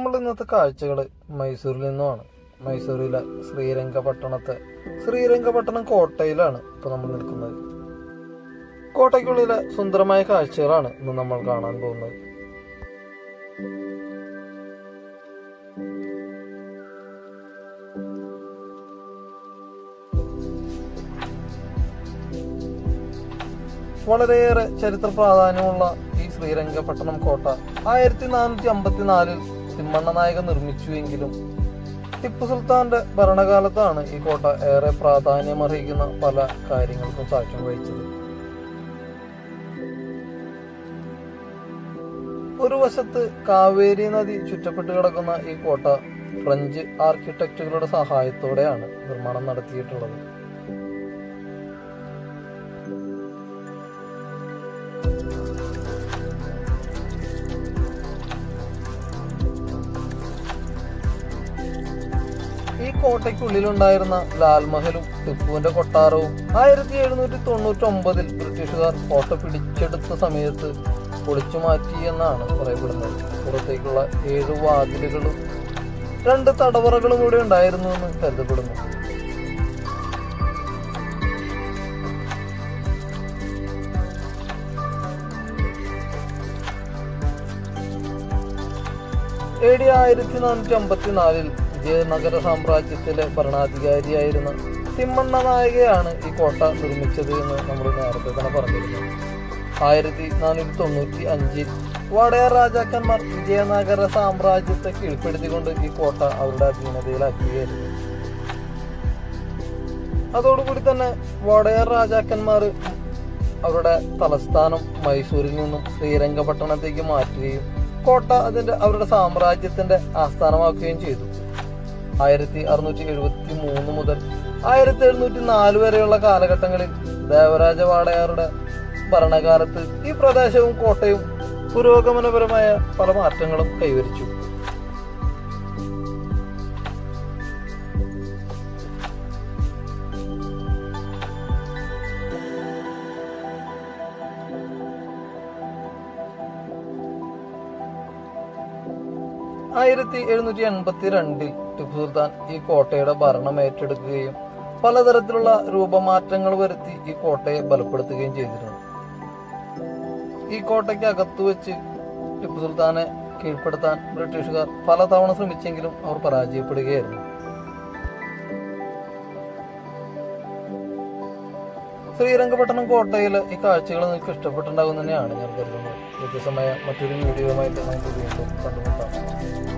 നമ്മൾ ഇന്നത്തെ കാഴ്ചകൾ മൈസൂരിൽ നിന്നുമാണ് മൈസൂരിലെ ശ്രീരംഗപട്ടണത്തെ ശ്രീരംഗപട്ടണം കോട്ടയിലാണ് ഇപ്പൊ നമ്മൾ നിൽക്കുന്നത് കോട്ടയ്ക്കുള്ളിലെ സുന്ദരമായ കാഴ്ചകളാണ് ഇന്ന് നമ്മൾ കാണാൻ പോകുന്നത് വളരെയേറെ ചരിത്ര പ്രാധാന്യമുള്ള ഈ ശ്രീരംഗപട്ടണം കോട്ട ആയിരത്തി നാനൂറ്റി അമ്പത്തിനാലിൽ തിമ്മണ്ണ നായക നിർമ്മിച്ചുവെങ്കിലും ടിപ്പു സുൽത്താന്റെ ഭരണകാലത്താണ് ഈ കോട്ട ഏറെ പ്രാധാന്യമർഹിക്കുന്ന പല കാര്യങ്ങൾക്കും സാക്ഷ്യം വഹിച്ചത് ഒരു വശത്ത് കാവേരി നദി ചുറ്റപ്പെട്ട് കിടക്കുന്ന ഈ കോട്ട ഫ്രഞ്ച് ആർക്കിടെക്റ്റുകളുടെ സഹായത്തോടെയാണ് നിർമ്മാണം നടത്തിയിട്ടുള്ളത് ഈ കോട്ടയ്ക്കുള്ളിലുണ്ടായിരുന്ന ലാൽമഹലും ടിപ്പുവിന്റെ കൊട്ടാരവും ആയിരത്തി എഴുന്നൂറ്റി തൊണ്ണൂറ്റി ഒമ്പതിൽ ബ്രിട്ടീഷുകാർ കോട്ട പിടിച്ചെടുത്ത സമയത്ത് പൊളിച്ചു മാറ്റി എന്നാണ് പറയപ്പെടുന്നത് പുറത്തേക്കുള്ള ഏഴ് വാതിലുകളും രണ്ട് തടവറകളും ഇവിടെ ഉണ്ടായിരുന്നു എന്ന് കരുതപ്പെടുന്നു എ ഡി ആയിരത്തി നാനൂറ്റി അമ്പത്തിനാലിൽ വിജയനഗര സാമ്രാജ്യത്തിലെ ഭരണാധികാരിയായിരുന്ന തിമ്മണ്ണ നായകയാണ് ഈ കോട്ട നിർമ്മിച്ചത് എന്ന് നമ്മൾ നേരത്തെ തന്നെ പറഞ്ഞിരുന്നു ആയിരത്തി നാനൂറ്റി തൊണ്ണൂറ്റി അഞ്ചിൽ വാടയാർ രാജാക്കന്മാർ വിജയനഗര സാമ്രാജ്യത്തെ കീഴ്പ്പെടുത്തിക്കൊണ്ട് ഈ കോട്ട അവരുടെ അധീനതയിലാക്കുകയായിരുന്നു അതോടുകൂടി തന്നെ വാടയാർ രാജാക്കന്മാർ അവരുടെ തലസ്ഥാനം മൈസൂരിൽ നിന്നും ശ്രീരംഗപട്ടണത്തേക്ക് മാറ്റുകയും കോട്ട അതിന്റെ അവരുടെ സാമ്രാജ്യത്തിന്റെ ആസ്ഥാനമാക്കുകയും ചെയ്തു ആയിരത്തി അറുന്നൂറ്റി എഴുപത്തി മൂന്ന് മുതൽ ആയിരത്തി എഴുന്നൂറ്റി നാല് വരെയുള്ള കാലഘട്ടങ്ങളിൽ ദേവരാജ വാടയാറുടെ ഭരണകാലത്ത് ഈ പ്രദേശവും കോട്ടയും പുരോഗമനപരമായ പല മാറ്റങ്ങളും കൈവരിച്ചു ആയിരത്തി എഴുന്നൂറ്റി എൺപത്തി രണ്ടിൽ ടിപ്പു സുൽത്താൻ ഈ കോട്ടയുടെ ഭരണം ഏറ്റെടുക്കുകയും പലതരത്തിലുള്ള രൂപമാറ്റങ്ങൾ വരുത്തി ഈ കോട്ടയെ ബലപ്പെടുത്തുകയും ചെയ്തിരുന്നു ഈ കോട്ടയ്ക്ക് അകത്തു വെച്ച് ടിപ്പു സുൽത്താനെ കീഴ്പ്പെടുത്താൻ ബ്രിട്ടീഷുകാർ പലതവണ ശ്രമിച്ചെങ്കിലും അവർ പരാജയപ്പെടുകയായിരുന്നു ശ്രീരംഗപട്ടണം കോട്ടയിൽ ഈ കാഴ്ചകൾ നിങ്ങൾക്ക് ഇഷ്ടപ്പെട്ടുണ്ടാകും തന്നെയാണ് ഞാൻ കരുതുന്നത് വ്യത്യസ്തമായ മറ്റൊരു വീഡിയോയുമായിട്ട് നമുക്ക് വീണ്ടും കണ്ടുമുട്ടാം